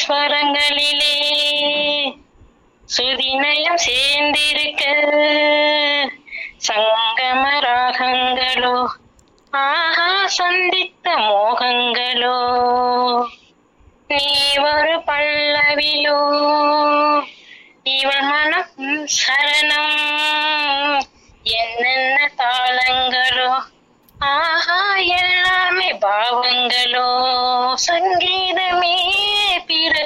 ஸ்வரங்களிலே சுதிநயம் சேர்ந்திருக்க சங்கம ராகங்களோ ஆஹா சந்தித்த மோகங்களோ நீ ஒரு பல்லவிலோ இவள் மனம் சரணம் என்னென்ன தாளங்களோ ஆஹா எல்லாமே பாவங்களோ சங்கீதமே